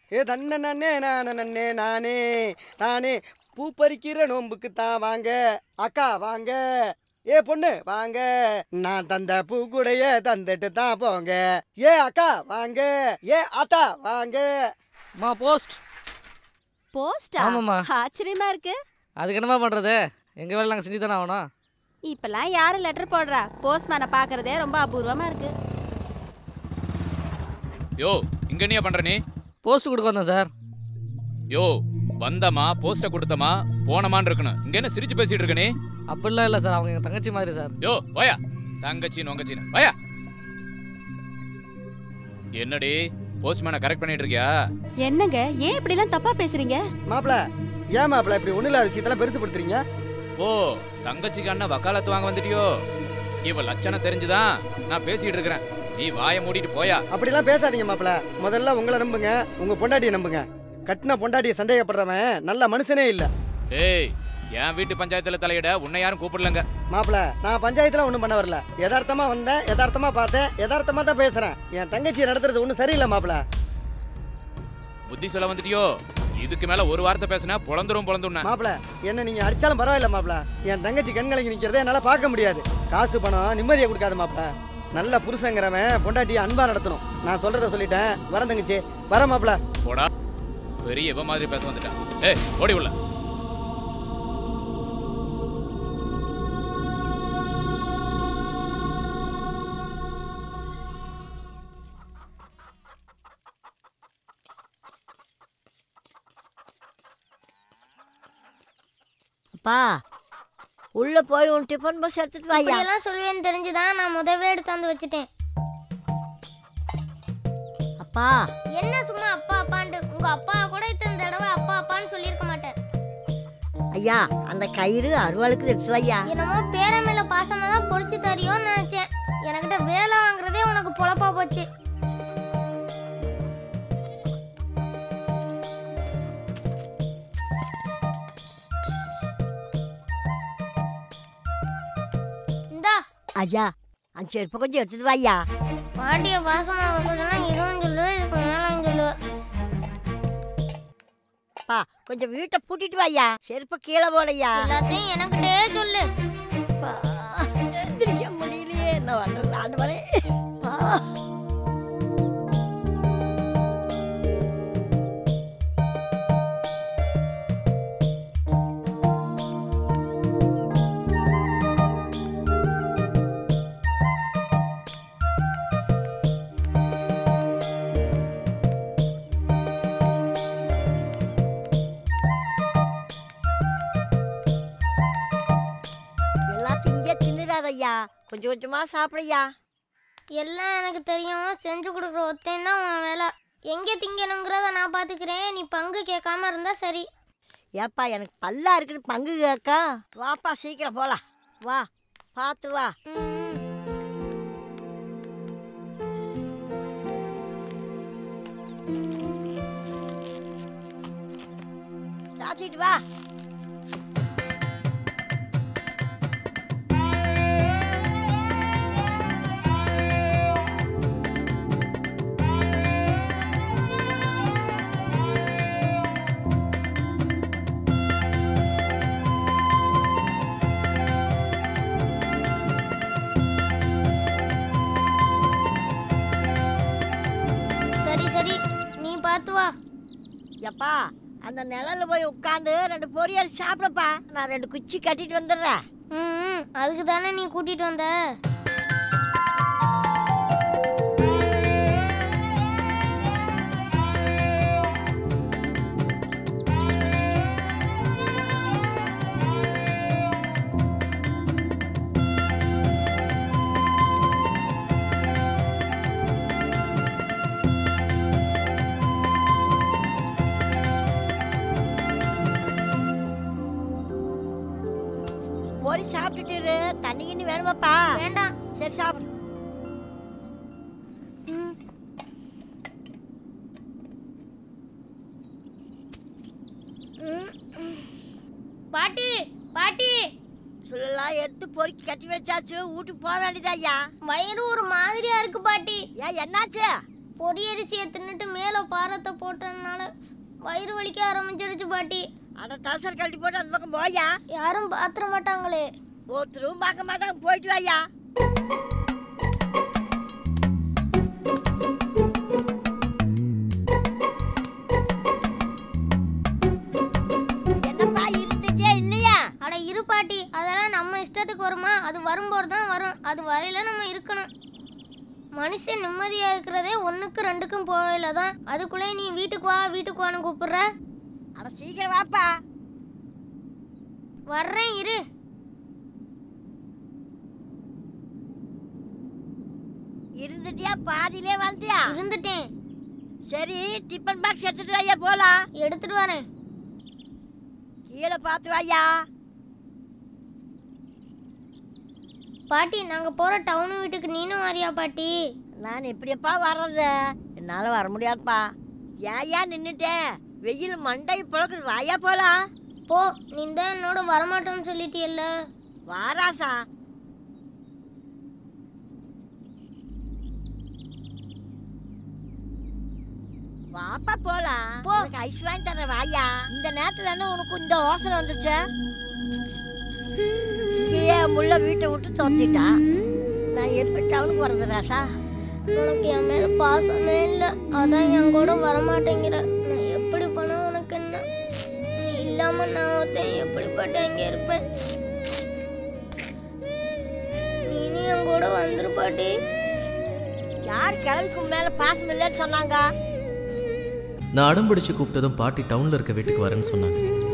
ஏ தன்ன நன்னே நானே நன்னே நானே நானே பூ பறிக்கிற நோம்புக்கு தான் வாங்க அக்கா வாங்க ஏ பொண்ணு வாங்க நான் தந்த பூ கூடைய தந்துட்டு தான் போங்க ஏ அக்கா வாங்க ஏ அத்தா வாங்க மா போஸ்ட் போஸ்டா ஆமாம்மா. ஆச்சரியமா இருக்கு அதுக்கு என்னமா பண்ணுறது எங்கள் வேலை நாங்கள் செஞ்சு தானே ஆகணும் இப்பெல்லாம் யாரும் லெட்டர் போடுறா போஸ்ட்மேனை பார்க்கறதே ரொம்ப அபூர்வமா இருக்கு யோ இங்க என்னையா பண்ற நீ போஸ்ட் கொடுக்க வந்தேன் சார் யோ வந்தமா போஸ்ட கொடுத்தமா போனமான்னு இருக்கணும் இங்க என்ன சிரிச்சு பேசிட்டு இருக்க நீ அப்படிலாம் இல்லை சார் அவங்க எங்கள் தங்கச்சி மாதிரி சார் யோ போயா தங்கச்சி நொங்கச்சின்னு போயா என்னடி போஸ்ட்மேனை கரெக்ட் பண்ணிட்டு இருக்கியா என்னங்க ஏன் இப்படிலாம் தப்பா பேசுறீங்க மாப்பிள ஏன் மாப்பிள இப்படி ஒண்ணு இல்லாத விஷயத்தெல்லாம் பெருசு படுத்துறீங்க ஓ தங்கச்சிக்கு அண்ணன் வக்காலத்து வாங்க வந்துட்டியோ இவ லட்சணம் தெரிஞ்சுதான் நான் பேசிட்டு இருக்கிறேன் நீ வாயை மூடிட்டு போயா அப்படிலாம் பேசாதீங்க மாப்பிள முதல்ல உங்களை நம்புங்க உங்க பொண்டாட்டியை நம்புங்க கட்டின பொண்டாட்டியை சந்தேகப்படுறவன் நல்ல மனுஷனே இல்ல ஏய் என் வீட்டு பஞ்சாயத்துல தலையிட உன்னை யாரும் கூப்பிடலங்க மாப்பிள நான் பஞ்சாயத்துல ஒண்ணும் பண்ண வரல யதார்த்தமா வந்தேன் யதார்த்தமா பார்த்தேன் யதார்த்தமா தான் பேசுறேன் என் தங்கச்சியை நடத்துறது ஒன்றும் சரியில்லை மாப்பிள புத்தி சொல்ல வந்துட்டியோ இதுக்கு மேல ஒரு வார்த்தை பேசினா பொழந்துரும் பொழந்துண்ண மாப்பிள என்ன நீங்க அடிச்சாலும் பரவாயில்ல மாப்பிள என் தங்கச்சி கண்கலங்கி நிக்கிறதை என்னால பார்க்க முடியாது காசு பணம் நிம்மதியை கொடுக்காது மாப்பிள நல்ல புருஷங்கிறவன் பொண்டாட்டியை அன்பா நடத்தணும் நான் சொல்றத சொல்லிட்டேன் வரேன் தங்கச்சி வரேன் மாப்பிள போடா பெரிய இவ மாதிரி பேச வந்துட்டான் ஏய் ஓடி உள்ள அப்பா உள்ள போய் உன் டிஃபன் பாக்ஸ் எடுத்துட்டு வாயா இப்படியெல்லாம் சொல்லுவேன்னு தெரிஞ்சுதான் நான் முதவே எடுத்தாந்து வச்சுட்டேன் அப்பா என்ன சும்மா அப்பா அப்பான்ட்டு உங்க அப்பா கூட இத்தனை தடவை அப்பா அப்பான்னு சொல்லியிருக்க மாட்டேன் ஐயா அந்த கயிறு அருவாளுக்கு எடுத்து ஐயா என்னமோ பேர மேல பாசமா தான் பொறிச்சு தரியோன்னு நினைச்சேன் எனக்கிட்ட வேலை வாங்குறதே உனக்கு பொழப்பா போச்சு இந்தா ஐயா அந்த செருப்பை கொஞ்சம் எடுத்துட்டு வாயா பாட்டிய பாசமா வைக்கிறதுனா இதுவும் சொல்லு இதுக்கு மேலும் சொல்லு அப்பா கொஞ்சம் வீட்டை பூட்டிட்டு வாயா செருப்பை கீழே போடையா எல்லாத்தையும் எனக்கிட்டே சொல்லு அப்பா, எந்திரிக்க முடியலையே என்ன பண்றது ஆண்டவரே அப்பா. எல்லாத்தையும் இங்கே தின்னுறாதையா கொஞ்சம் கொஞ்சமா சாப்பிடையா எல்லாம் எனக்கு தெரியும் செஞ்சு கொடுக்குற ஒத்தையும் தான் உன் வேலை எங்கே திங்கணுங்கிறத நான் பார்த்துக்கிறேன் நீ பங்கு கேட்காம இருந்தா சரி ஏப்பா எனக்கு பல்லா இருக்குன்னு பங்கு கேட்க வாப்பா சீக்கிரம் போலாம் வா பார்த்து வா ம். சாத்திட்டு வா சரி சரி நீ பார்த்து வா எப்பா அந்த நிழல்ல போய் உட்காந்து ரெண்டு பொரியல் சாப்பிடப்பா நான் ரெண்டு குச்சி கட்டிட்டு வந்துடுறேன் ம் ம், அதுக்கு தானே நீ கூட்டிட்டு வந்த பொரி சாப்பிட்டுட்டு இரு. தண்ணி கிண்ணி வேணுமாப்பா வேண்டாம் சரி சாப்பிடு ம். ம், ம். பாட்டி பாட்டி சொல்லலாம் எடுத்து பொறுக்கி கட்டி வச்சாச்சு வீட்டுக்கு போக வேண்டியதா ஐயா வயிறு ஒரு மாதிரியா இருக்கு பாட்டி ஏன் என்னாச்சு பொரியரிசியை தின்னுட்டு மேல பாரத்தை போட்டதுனால வயிறு வலிக்க ஆரம்பிச்சிருச்சு பாட்டி அட தசர் கழட்டி போட்டு அந்த பக்கம் போயா யாரும் பாத்திர மாட்டாங்களே ஒருத்தரும் பார்க்க மாட்டாங்க போயிட்டு வாயா என்னப்பா இருந்துச்சே இல்லையா அட இரு பாட்டி அதெல்லாம் நம்ம இஷ்டத்துக்கு வருமா அது வரும்போது தான் வரும் அது வரையில நம்ம இருக்கணும் மனுஷன் நிம்மதியா இருக்கிறதே ஒண்ணுக்கு ரெண்டுக்கும் போகல தான் அதுக்குள்ளே நீ வீட்டுக்கு வா வீட்டுக்கு வான்னு கூப்பிடுற அட சீக்கிரம் வாப்பா வர்றேன் இரு இருந்துட்டியா பாதியிலே வந்துட்டியா இருந்துட்டேன் சரி டிஃபன் பாக்ஸ் எடுத்துட்டு வாயா போலாம் எடுத்துட்டு வரேன் கீழே பார்த்து வாயா பாட்டி நாங்க போற டவுன் வீட்டுக்கு நீனும் வரியா பாட்டி நான் எப்படியப்பா வர்றது என்னால் வர முடியாதுப்பா ஏயா நின்றுட்டேன் வெயில் மண்டை புழக்குது வாயா போலாம் போ நீ தான் என்னோட வரமாட்டோம்னு சொல்லிட்டியல்ல வாராசா வாப்பா போலாம் போ. உனக்கு ஐஸ் வாங்கி தரேன் வாயா இந்த நேரத்துல என்ன உனக்கு இந்த யோசனை வந்துச்சு இங்கேயே முள்ள வீட்டை விட்டு தோத்திட்டா நான் எப்படி டவுனுக்கு வர்றது ராசா உனக்கு என் மேல பாசமே இல்லை அதான் என் கூட வரமாட்டேங்கிற நான் எப்படி பண்ண உனக்கு என்ன நீ இல்லாம நான் ஒருத்தன் எப்படிப்பட்ட இங்க இருப்பேன் நீனும் என் கூட வந்துரு பாட்டி யார் கிழவிக்கு மேல பாசம் இல்லைன்னு சொன்னாங்க நான் அடம் பிடிச்சு கூப்பிட்டதும் பாட்டி டவுன்ல இருக்க வீட்டுக்கு வரேன்னு சொன்னாங்க